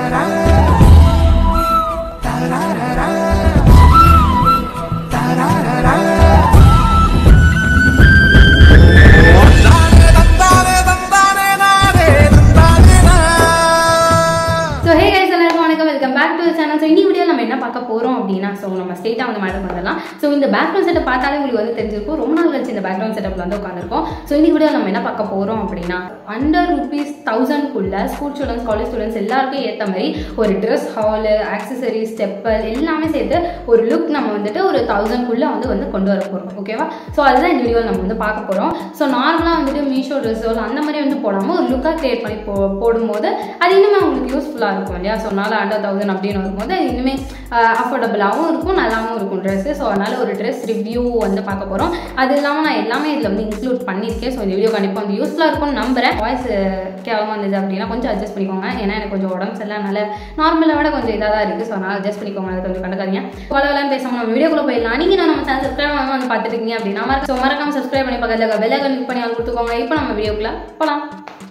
so ஹே guys எல்லாருக்கும் வணக்கம் welcome back to channel so இன்னி வீடியோ நம்ம என்ன பார்க்க போகிறோம் அப்படின்னா ஸோ நம்ம ஸ்டேட்டாக வந்து மேடம் பண்ணலாம் ஸோ இந்த பேக்ரவுண்ட் செட்டப் பார்த்தாலே உங்களுக்கு வந்து தெரிஞ்சிருக்கும் ரொம்ப நாள் கழிச்சு இந்த பேக்ரவுண்ட் செட்டப்ல வந்து உட்காந்துருக்கோம் ஸோ இன்னி வீடியோ நம்ம என்ன பார்க்க போகிறோம் அப்படின்னா அண்டர் ருபீஸ் தௌசண்ட்குள்ள ஸ்கூல் ஸ்டூடெண்ட்ஸ் காலேஜ் ஸ்டூடெண்ட்ஸ் எல்லாருக்கும் ஏற்ற மாதிரி ஒரு ட்ரெஸ் ஹாலு ஆக்சசரிஸ் ஸ்டெப்பல் எல்லாமே சேர்த்து ஒரு லுக் நம்ம வந்துட்டு ஒரு தௌசண்ட்குள்ளே வந்து வந்து கொண்டு வர போகிறோம் ஓகேவா ஸோ அதுதான் இந்த வீடியோ நம்ம வந்து பார்க்க போகிறோம் ஸோ நார்மலாக வந்துட்டு மீஷோ ட்ரெஸ்ஸோ அந்த மாதிரி வந்து போடாமல் ஒரு லுக்காக கிரியேட் பண்ணி போ போடும்போது அது இன்னுமே உங்களுக்கு யூஸ்ஃபுல்லாக இருக்கும் இல்லையா ஸோ நாலு அண்டர் தௌசண்ட் அப்படின்னு வரும்போது அது இன்னுமே அஃபோர்டபுளாகவும் இருக்கும் நல்லாவும் இருக்கும் ட்ரெஸ்ஸு ஸோ அதனால் ஒரு ட்ரெஸ் ரிவ்யூ வந்து பார்க்க போகிறோம் அது இல்லாமல் நான் எல்லாமே இதில் வந்து இன்க்ளூட் பண்ணியிருக்கேன் ஸோ இந்த வீடியோ கண்டிப்பாக வந்து யூஸ்ஃபுல்லாக இருக்கும்னு நம்புறேன் வாய்ஸ் கேவலமாக இருந்தது அப்படின்னா கொஞ்சம் அட்ஜஸ்ட் பண்ணிக்கோங்க ஏன்னா எனக்கு கொஞ்சம் உடம்பு சரியில்லை அதனால நார்மலை விட கொஞ்சம் இதாக தான் இருக்குது ஸோ அதனால் அட்ஜஸ்ட் பண்ணிக்கோங்க அது கொஞ்சம் கண்டுக்காதீங்க வளவலாம் பேசாமல் நம்ம வீடியோக்குள்ளே போயிடலாம் நீங்கள் நம்ம சேனல் சப்ஸ்கிரைப் பண்ணாமல் வந்து பார்த்துட்டு இருக்கீங்க அப்படின்னா மறக்க ஸோ மறக்காம சப்ஸ்கிரைப் பண்ணி பக்கத்தில் பெல் ஐக்கன் கிளிக் பண்ணி வந்து கொடுத்துக்கோங்க இப்போ நம்ம வீடியோக்குள்ளே போகலாம்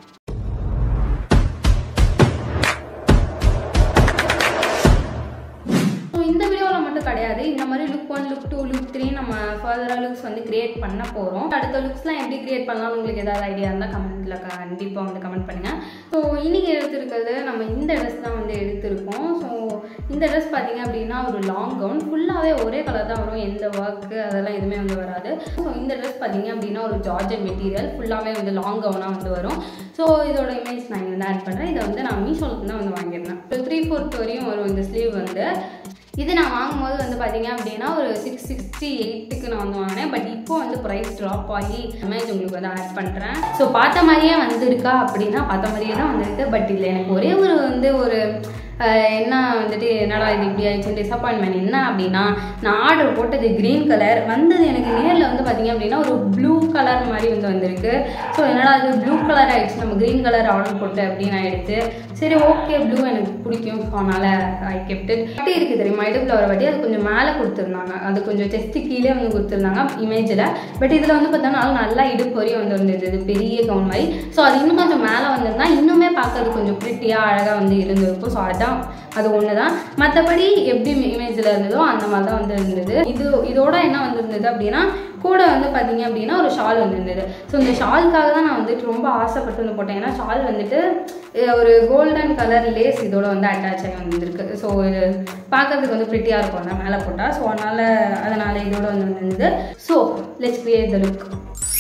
ஸோ இந்த வீடியோவில் மட்டும் கிடையாது இந்த மாதிரி look one look two look three நம்ம ஃபர்தராக லுக்ஸ் வந்து கிரியேட் பண்ண போகிறோம் அடுத்த லுக்ஸ்லாம் எப்படி கிரியேட் பண்ணலாம் உங்களுக்கு ஏதாவது ஐடியா இருந்தால் கமெண்ட்டில் கண்டிப்பாக வந்து கமெண்ட் பண்ணுங்கள் ஸோ இன்றைக்கி எடுத்திருக்கிறது நம்ம இந்த ட்ரெஸ் தான் வந்து எடுத்திருக்கோம் ஸோ இந்த ட்ரெஸ் பார்த்தீங்க அப்படின்னா ஒரு லாங் கவுன் ஃபுல்லாகவே ஒரே கலர் தான் வரும் எந்த ஒர்க்கு அதெல்லாம் எதுவுமே வந்து வராது ஸோ இந்த ட்ரெஸ் பார்த்தீங்க அப்படின்னா ஒரு ஜார்ஜன் மெட்டீரியல் ஃபுல்லாகவே வந்து லாங் கவுனாக வந்து வரும் ஸோ இதோட இமேஜ் நான் இங்கே வந்து ஆட் பண்ணுறேன் இதை வந்து நான் மீஷோலுக்கு தான் வந்து வாங்கியிருந்தேன் ஒரு த்ரீ ஃபோர்த் வரையும் வரும் இந்த ஸ்லீவ் வந்து இது நான் வாங்கும்போது வந்து பார்த்தீங்க அப்படின்னா ஒரு சிக்ஸ் சிக்ஸ்டி எயிட்டுக்கு நான் வந்து வாங்கினேன் பட் இப்போ வந்து ப்ரைஸ் ட்ராப் ஆகி இமேஜ் உங்களுக்கு வந்து ஆட் பண்ணுறேன் ஸோ பார்த்த மாதிரியே வந்திருக்கா அப்படின்னா பார்த்த மாதிரியே தான் வந்திருக்கு பட் இதில் எனக்கு ஒரே ஒரு வந்து ஒரு அஹ், என்ன வந்துட்டு என்னடா இது இப்படி ஆயிடுச்சு டிசப்பாயின்மெண்ட் என்ன அப்படின்னா நான் ஆர்டர் போட்டது க்ரீன் கலர் வந்தது எனக்கு நேரில் வந்து பார்த்தீங்க அப்படின்னா ஒரு ப்ளூ கலர் மாதிரி வந்து வந்திருக்கு ஸோ என்னடா இது ப்ளூ கலர் ஆயிடுச்சு நம்ம க்ரீன் கலர் ஆர்டர் போட்டு அப்படின்னு ஆயிடுச்சு சரி ஓகே ப்ளூ எனக்கு பிடிக்கும் ஸோ அதனால் ஐ கெப்ட் இட் வட்டி இருக்குது தெரியுமா இடுப்பில் வர வட்டி அது கொஞ்சம் மேலே கொடுத்துருந்தாங்க அது கொஞ்சம் செஸ்ட்டு கீழே வந்து கொடுத்துருந்தாங்க இமேஜில் பட் இதில் வந்து பார்த்தோம்னா நல்லா இடுப்பு வரையும் வந்து இருந்தது இது பெரிய கவுன் மாதிரி ஸோ அது இன்னும் கொஞ்சம் மேலே வந்திருந்தா இன்னுமே பார்க்கறது கொஞ்சம் ப்ரிட்டியாக அழகாக வந்து இருந்திருக்கும் ஸோ அதான் அது ஒன்று தான் மற்றபடி எப்படி இமேஜில் இருந்ததோ அந்த மாதிரி தான் வந்து இருந்தது இது இதோட என்ன வந்திருந்தது அப்படின்னா கூட வந்து பார்த்தீங்க அப்படின்னா ஒரு ஷால் வந்திருந்தது ஸோ இந்த ஷாலுக்காக தான் நான் வந்துட்டு ரொம்ப ஆசைப்பட்டு வந்து போட்டேன் ஏன்னா ஷால் வந்துட்டு அஹ், ஒரு கோல்டன் கலர் லேஸ் இதோட வந்து அட்டாச் ஆகி வந்திருக்கு ஸோ இது பார்க்கறதுக்கு வந்து ப்ரிட்டியாக இருக்கும் தான் மேலே போட்டால் ஸோ அதனால் அதனால் இதோட வந்து வந்திருந்தது so let's create the look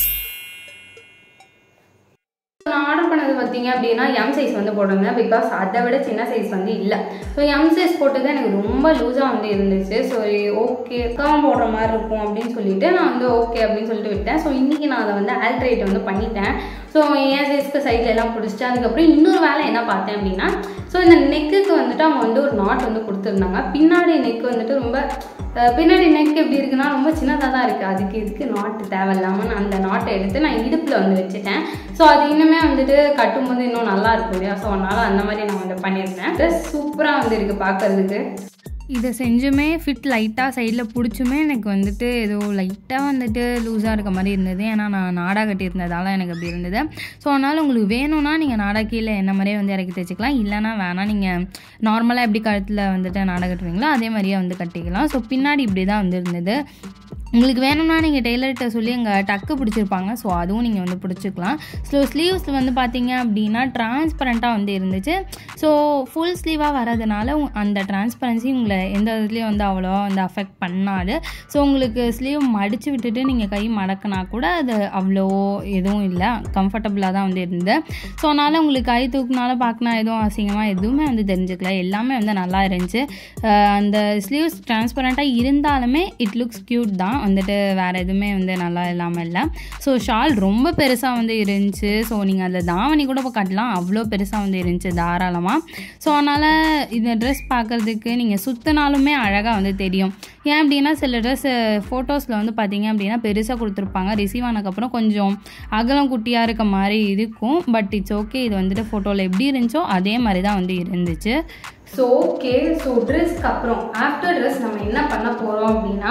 நான் ஆர்டர் பண்ணது பார்த்தீங்க அப்படின்னா எம் சைஸ் வந்து போட்டிருந்தேன் பிகாஸ் அதை விட சின்ன சைஸ் வந்து இல்லை ஸோ எம் சைஸ் போட்டது எனக்கு ரொம்ப லூஸாக வந்து இருந்துச்சு ஸோ ஓகே காம் போடுற மாதிரி இருக்கும் அப்படின்னு சொல்லிட்டு நான் வந்து ஓகே அப்படின்னு சொல்லிட்டு விட்டேன் ஸோ இன்றைக்கி நான் அதை வந்து ஆல்ட்ரேட் வந்து பண்ணிட்டேன் ஸோ என் சைஸ்க்கு சைடில் எல்லாம் பிடிச்சிட்டு அதுக்கப்புறம் இன்னொரு வேலை என்ன பார்த்தேன் அப்படின்னா ஸோ இந்த நெக்குக்கு வந்துட்டு அவங்க வந்து ஒரு நாட் வந்து கொடுத்துருந்தாங்க பின்னாடி நெக் வந்துட்டு ரொம்ப அஹ், பின்னாடி நெக் எப்படி இருக்குன்னா ரொம்ப சின்னதாக தான் இருக்குது அதுக்கு இதுக்கு நாட்டு தேவையில்லாமல் நான் அந்த நாட்டை எடுத்து நான் இடுப்பில் வந்து வச்சுட்டேன் ஸோ அது இன்னுமே வந்துட்டு கட்டும்போது இன்னும் நல்லா இருக்கும் இல்லையா ஸோ அதனால் அந்த மாதிரி நான் வந்து பண்ணியிருந்தேன் ட்ரெஸ் சூப்பராக வந்து இருக்குது பார்க்கறதுக்கு இதை செஞ்சுமே ஃபிட் லைட்டாக சைடில் பிடிச்சுமே எனக்கு வந்துட்டு ஏதோ லைட்டாக வந்துட்டு லூஸாக இருக்க மாதிரி இருந்தது ஏன்னா நான் நாடா கட்டியிருந்ததால எனக்கு அப்படி இருந்தது ஸோ அதனால் உங்களுக்கு வேணும்னா நீங்கள் நாடா கீழே என்ன மாதிரியே வந்து இறக்கி தைச்சிக்கலாம் இல்லைனா வேணாம் நீங்கள் நார்மலாக எப்படி கழுத்தில் வந்துட்டு நாடா கட்டுறீங்களோ அதே மாதிரியே வந்து கட்டிக்கலாம் ஸோ பின்னாடி இப்படி தான் வந்து இருந்தது உங்களுக்கு வேணும்னா நீங்கள் டெய்லர்கிட்ட சொல்லி அங்கே டக்கு பிடிச்சிருப்பாங்க ஸோ அதுவும் நீங்கள் வந்து பிடிச்சிக்கலாம் ஸோ ஸ்லீவ்ஸில் வந்து பார்த்தீங்க அப்படின்னா டிரான்ஸ்பரண்ட்டாக வந்து இருந்துச்சு ஸோ ஃபுல் ஸ்லீவாக வரதுனால உங்க- அந்த டிரான்ஸ்பரன்சி உங்களை எந்த விதத்துலேயும் வந்து அவ்வளோவா வந்து அஃபெக்ட் பண்ணாது ஸோ உங்களுக்கு ஸ்லீவ் மடித்து விட்டுட்டு நீங்கள் கை மடக்கினா கூட அது அவ்வளோ எதுவும் இல்லை கம்ஃபர்டபுளாக தான் வந்து இருந்தது ஸோ அதனால் உங்களுக்கு கை தூக்குனால பார்க்கனா எதுவும் அசிங்கமாக எதுவுமே வந்து தெரிஞ்சுக்கல எல்லாமே வந்து நல்லா இருந்துச்சு அஹ் அந்த ஸ்லீவ்ஸ் டிரான்ஸ்பரண்ட்டாக இருந்தாலுமே இட் லுக்ஸ் க்யூட் தான் வந்துட்டு வேறு எதுவுமே வந்து நல்லா இல்லாமல் இல்லை ஸோ ஷால் ரொம்ப பெருசாக வந்து இருந்துச்சு ஸோ நீங்கள் அதில் தாவணி கூட இப்போ கட்டலாம் அவ்வளோ பெருசாக வந்து இருந்துச்சு தாராளமாக ஸோ அதனால் இந்த ட்ரெஸ் பார்க்குறதுக்கு நீங்கள் சுற்றினாலுமே அழகாக வந்து தெரியும் ஏன் அப்படின்னா சில ட்ரெஸ் ஃபோட்டோஸில் வந்து பார்த்தீங்க அப்படின்னா பெருசாக கொடுத்துருப்பாங்க ரிசீவ் ஆனதுக்கப்புறம் கொஞ்சம் அகலம் குட்டியாக இருக்க மாதிரி இருக்கும் பட் இட்ஸ் ஓகே இது வந்துட்டு ஃபோட்டோவில் எப்படி இருந்துச்சோ அதே மாதிரி தான் வந்து இருந்துச்சு ஸோ ஓகே ஸோ ட்ரெஸ்க்கு அப்புறம் ஆஃப்டர் ட்ரெஸ் நம்ம என்ன பண்ண போகிறோம் அப்படின்னா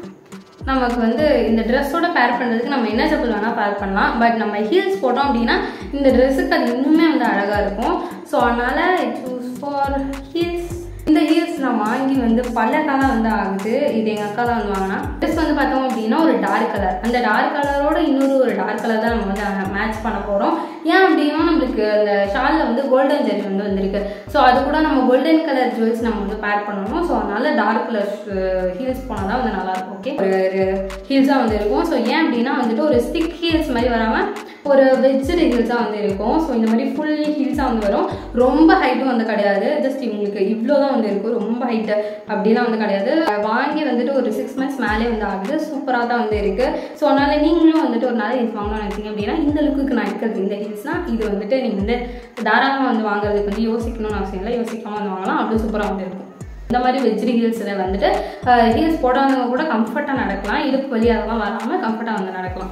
நமக்கு வந்து இந்த ட்ரெஸ்ஸோட பேர் பண்ணுறதுக்கு நம்ம என்ன செப்பல் வேணால் பேர் பண்ணலாம் பட் நம்ம ஹீல்ஸ் போட்டோம் அப்படின்னா இந்த ட்ரெஸ்ஸுக்கு அது இன்னுமே வந்து அழகாக இருக்கும் ஸோ அதனால் சூஸ் ஃபார் ஹீல்ஸ் இந்த ஹீல்ஸ் நான் வாங்கி வந்து பல காலம் வந்து ஆகுது இது எங்கள் அக்கா தான் வந்து வாங்கினா ட்ரெஸ் வந்து பார்த்தோம் அப்படின்னா ஒரு டார்க் கலர் அந்த டார்க் கலரோட இன்னொரு ஒரு டார்க் கலர் தான் நம்ம வந்து மேட்ச் பண்ண போகிறோம் ஏன் அப்படின்னா நம்மளுக்கு அந்த ஷாலில் வந்து கோல்டன் ஜெரி வந்து வந்திருக்கு ஸோ அது கூட நம்ம கோல்டன் கலர் ஜுவல்ஸ் நம்ம வந்து பேர் பண்ணணும் ஸோ அதனால டார்க் கலர் ஹீல்ஸ் போனால் தான் வந்து நல்லாயிருக்கும் ஓகே ஒரு ஹீல்ஸாக வந்து இருக்கும் ஸோ ஏன் அப்படின்னா வந்துட்டு ஒரு ஸ்டிக் ஹீல்ஸ் மாதிரி வராமல் ஒரு வெஜ்ஜடு ஹீல்ஸாக வந்து இருக்கும் ஸோ இந்த மாதிரி ஃபுல் ஹீல்ஸாக வந்து வரும் ரொம்ப ஹைட்டும் வந்து கிடையாது ஜஸ்ட் இவங்களுக்கு இவ்வளோ தான் வந்து இருக்கும் ரொம்ப ஹைட்டு அப்படிலாம் வந்து கிடையாது வாங்கி வந்துட்டு ஒரு சிக்ஸ் மந்த்ஸ் மேலே வந்து ஆகுது சூப்பராக தான் வந்து இருக்குது ஸோ அதனால் நீங்களும் வந்துட்டு ஒரு நாள் ஹீல்ஸ் வாங்கணும்னு நினைச்சீங்க அப்படின்னா இந்த லுக்குக்கு நான் இருக்கிறது இந்த ஹீல்ஸ்னால் இது வந்துட்டு நீங்கள் வந்து தாராளமாக வந்து வாங்குறதுக்கு வந்து யோசிக்கணும்னு அவசியம் இல்லை யோசிக்காமல் வந்து வாங்கலாம் அவ்வளோ சூப்பராக வந்து இருக்கும் இந்த மாதிரி வெஜ்ரி ஹீல்ஸில் வந்துட்டு ஹீல்ஸ் போடாதவங்க கூட கம்ஃபர்ட்டாக நடக்கலாம் இடுப்பு வலி அதெல்லாம் வராமல் கம்ஃபர்ட்டாக வந்து நடக்கலாம்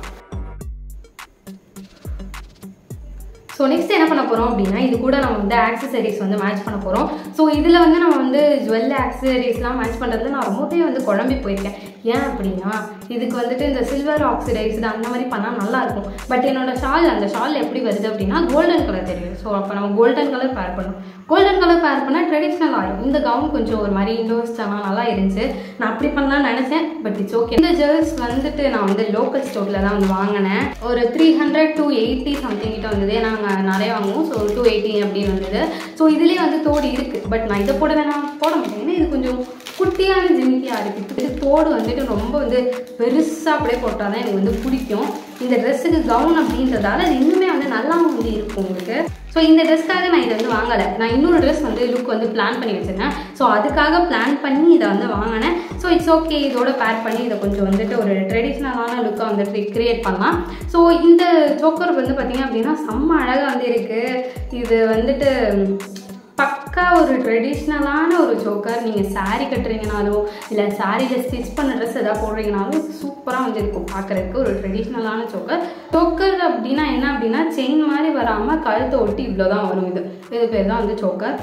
ஸோ நெக்ஸ்ட் என்ன பண்ண போகிறோம் அப்படின்னா இது கூட நம்ம வந்து ஆக்சசரிஸ் வந்து மேட்ச் பண்ண போகிறோம் ஸோ இதில் வந்து நம்ம வந்து ஜுவல் ஆக்சசரிஸ்லாம் மேட்ச் பண்ணுறதுல நான் ரொம்பவே வந்து குழம்பி போயிருக்கேன் ஏன் அப்படின்னா இதுக்கு வந்துட்டு இந்த சில்வர் ஆக்சிடைஸ்டு அந்த மாதிரி பண்ணால் நல்லா இருக்கும் பட் என்னோட ஷால் அந்த ஷால் எப்படி வருது அப்படின்னா கோல்டன் கலர் தெரியும் ஸோ அப்போ நம்ம கோல்டன் கலர் பேர் பண்ணணும் கோல்டன் கலர் பேர் பண்ணால் ட்ரெடிஷ்னல் ஆகும் இந்த கவுன் கொஞ்சம் ஒரு மாதிரி இண்டோஸ்டானா நல்லா இருந்துச்சு நான் அப்படி பண்ணலாம்னு நினச்சேன் பட் இட்ஸ் ஓகே இந்த ஜுவல்ஸ் வந்துட்டு நான் வந்து லோக்கல் ஸ்டோரில் தான் வந்து வாங்கினேன் ஒரு three hundred two eighty something கிட்ட வந்தது நாங்கள் நிறைய வாங்குவோம் ஸோ டூ எயிட்டி அப்படின்னு வந்தது ஸோ இதுலேயே வந்து தோடு இருக்குது பட் நான் இதை போட வேணாம் போட மாட்டேன் ஏன்னா இது கொஞ்சம் குட்டியான ஜிமிக்கியாக இருக்குது இது தோடு வந்துட்டு ரொம்ப வந்து பெருசாக அப்படியே போட்டால் தான் எனக்கு வந்து பிடிக்கும் இந்த ட்ரெஸ்ஸுக்கு கவுன் அப்படின்றதால அது இன்னுமே வந்து நல்லா வந்து இருக்கும் உங்களுக்கு ஸோ இந்த ட்ரெஸ்க்காக நான் இதை வந்து வாங்கலை நான் இன்னொரு ட்ரெஸ் வந்து லுக் வந்து பிளான் பண்ணி வச்சுருந்தேன் ஸோ அதுக்காக பிளான் பண்ணி இதை வந்து வாங்கினேன் ஸோ இட்ஸ் ஓகே இதோட பேர் பண்ணி இதை கொஞ்சம் வந்துட்டு ஒரு ட்ரெடிஷ்னலான லுக்கை வந்துட்டு கிரியேட் பண்ணலாம் ஸோ இந்த சோக்கர் வந்து பார்த்திங்க அப்படின்னா செம்ம அழகாக வந்து இருக்குது இது வந்துட்டு பக்கா ஒரு ட்ரெடிஷ்னலான ஒரு சோக்கர் நீங்கள் saree கட்டுறீங்கனாலோ இல்லை சாரியில் ஸ்டிச் பண்ண ட்ரெஸ் எதாவது போடுறீங்கனாலும் சூப்பராக வந்து இருக்கும் பார்க்குறதுக்கு ஒரு ட்ரெடிஷ்னலான சோக்கர் சோக்கர் அப்படின்னா என்ன அப்படின்னா செயின் மாதிரி வராமல் கழுத்தை ஒட்டி இவ்வளோ தான் வரும் இது இது பேர் தான் வந்து சோக்கர்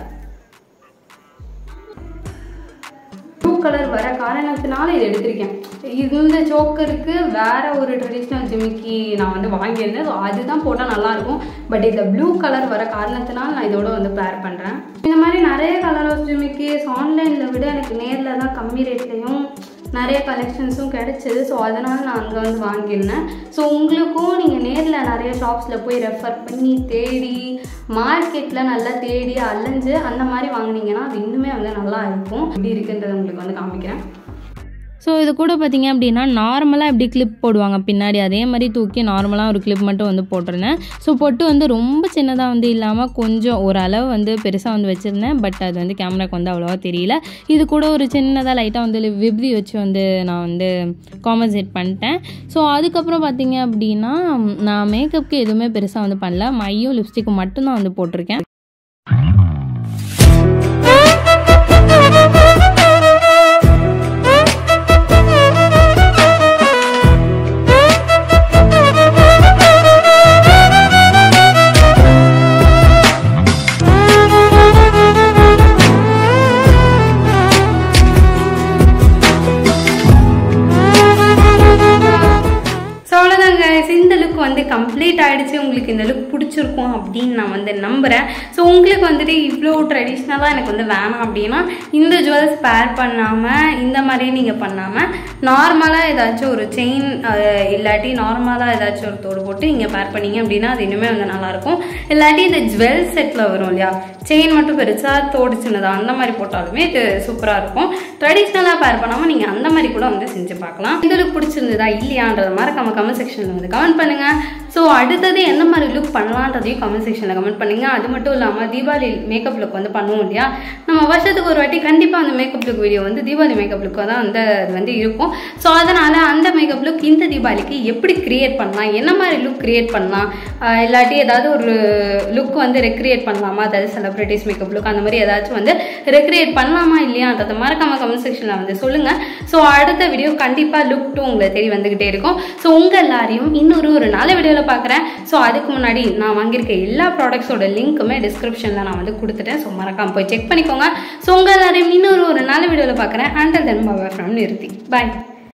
ப்ளூ கலர் வர காரணத்தினால இதை எடுத்திருக்கேன் இந்த சோக்கருக்கு வேற ஒரு ட்ரெடிஷ்னல் ஜிமிக்கி நான் வந்து வாங்கியிருந்தேன் ஸோ அதுதான் போட்டால் நல்லாயிருக்கும் பட் இந்த ப்ளூ கலர் வர காரணத்தினால நான் இதோட வந்து பேர் பண்ணுறேன் இந்த மாதிரி நிறைய கலர் ஆஃப் ஜிமிக்கிஸ் ஆன்லைனில் விட எனக்கு நேரில் தான் கம்மி ரேட்லேயும் நிறைய கலெக்ஷன்ஸும் கிடைச்சிது ஸோ அதனால் நான் அங்கே வந்து வாங்கியிருந்தேன் ஸோ உங்களுக்கும் நீங்கள் நேரில் நிறைய ஷாப்ஸில் போய் ரெஃபர் பண்ணி தேடி மார்க்கெட்டில் நல்லா தேடி அலைஞ்சு அந்த மாதிரி வாங்குனீங்கன்னா அது இன்னுமே வந்து நல்லா இருக்கும் எப்படி இருக்குன்றதை உங்களுக்கு வந்து காமிக்கிறேன் ஸோ இது கூட பார்த்தீங்க அப்படின்னா நார்மலாக எப்படி கிளிப் போடுவாங்க பின்னாடி அதே மாதிரி தூக்கி நார்மலாக ஒரு கிளிப் மட்டும் வந்து போட்டிருந்தேன் ஸோ பொட்டு வந்து ரொம்ப சின்னதாக வந்து இல்லாமல் கொஞ்சம் ஓரளவு வந்து பெருசாக வந்து வச்சுருந்தேன் பட் அது வந்து கேமராக்கு வந்து அவ்வளோவா தெரியல இது கூட ஒரு சின்னதாக லைட்டாக வந்து விப்தி வச்சு வந்து நான் வந்து காம்பன்சேட் பண்ணிட்டேன் ஸோ அதுக்கப்புறம் பார்த்தீங்க அப்படின்னா நான் மேக்கப்புக்கு எதுவுமே பெருசாக வந்து பண்ணல மையும் லிப்ஸ்டிக்கும் மட்டும்தான் வந்து போட்டிருக்கேன் ஸோ அவ்வளோதாங்க இந்த லுக் வந்து கம்ப்ளீட் ஆகிடுச்சு உங்களுக்கு இந்த லுக் பிடிச்சிருக்கும் அப்படின்னு நான் வந்து நம்புகிறேன் ஸோ உங்களுக்கு வந்துட்டு இவ்வளோ ட்ரெடிஷ்னலாக எனக்கு வந்து வேணாம் அப்படின்னா இந்த ஜுவல்ஸ் பேர் பண்ணாமல் இந்த மாதிரி நீங்கள் பண்ணாமல் நார்மலாக ஏதாச்சும் ஒரு செயின் இல்லாட்டி நார்மலாக ஏதாச்சும் ஒரு தோடு போட்டு நீங்கள் பேர் பண்ணீங்க அப்படின்னா அது இன்னுமே வந்து நல்லாயிருக்கும் இல்லாட்டி இந்த ஜுவல் செட்டில் வரும் இல்லையா செயின் மட்டும் பெருசாக தோடு சின்னதாக அந்த மாதிரி போட்டாலுமே இது சூப்பராக இருக்கும் ட்ரெடிஷ்னலாக பேர் பண்ணாமல் நீங்கள் அந்த மாதிரி கூட வந்து செஞ்சு பார்க்கலாம் இந்த லுக் பிடிச்சிருந்ததா இல்லையான்றத மறக்காம கமெண்ட் செக்ஷனில் வந்து கமெண்ட் பண்ணுங்கள் ஸோ அடுத்தது எந்த மாதிரி லுக் பண்ணலான்றதையும் கமெண்ட் செக்ஷனில் கமெண்ட் பண்ணுங்க அது மட்டும் இல்லாமல் தீபாவளி மேக்கப் லுக் வந்து பண்ணுவோம் இல்லையா நம்ம வருஷத்துக்கு ஒரு வாட்டி கண்டிப்பாக அந்த மேக்கப் லுக் வீடியோ வந்து தீபாவளி மேக்கப் லுக்காக தான் வந்து அது வந்து இருக்கும் ஸோ அதனால் அந்த மேக்கப் லுக் இந்த தீபாவளிக்கு எப்படி கிரியேட் பண்ணலாம் என்ன மாதிரி லுக் கிரியேட் பண்ணலாம் ஆஹ் இல்லாட்டி ஏதாவது ஒரு லுக் வந்து ரெக்ரியேட் பண்ணலாமா அதாவது செலிப்ரிட்டிஸ் மேக்கப் லுக் அந்த மாதிரி ஏதாச்சும் வந்து ரெக்ரியேட் பண்ணலாமா இல்லையான்றதை மறக்காம கமெண்ட் செக்ஷனில் வந்து சொல்லுங்கள் ஸோ அடுத்த வீடியோ கண்டிப்பாக லுக் டூ உங்களை தேடி வந்துக்கிட்டே இருக்கும் ஸோ உங்கள் எல்லாரையும் இன்னொரு ஒரு நல்ல வீடியோவில் பார்க்குறேன் ஸோ அதுக்கு முன்னாடி நான் வாங்கியிருக்க எல்லா ப்ராடக்ட்ஸோட லிங்க்குமே டிஸ்கிரிப்ஷனில் நான் வந்து கொடுத்துட்டேன் ஸோ மறக்காம போய் செக் பண்ணிக்கோங்க ஸோ உங்கள் எல்லாரையும் இன்னொரு ஒரு நல்ல வீடியோவில் பார்க்குறேன் அண்டர் தென் பாபா ஃப்ரம் நிறுத்தி பாய்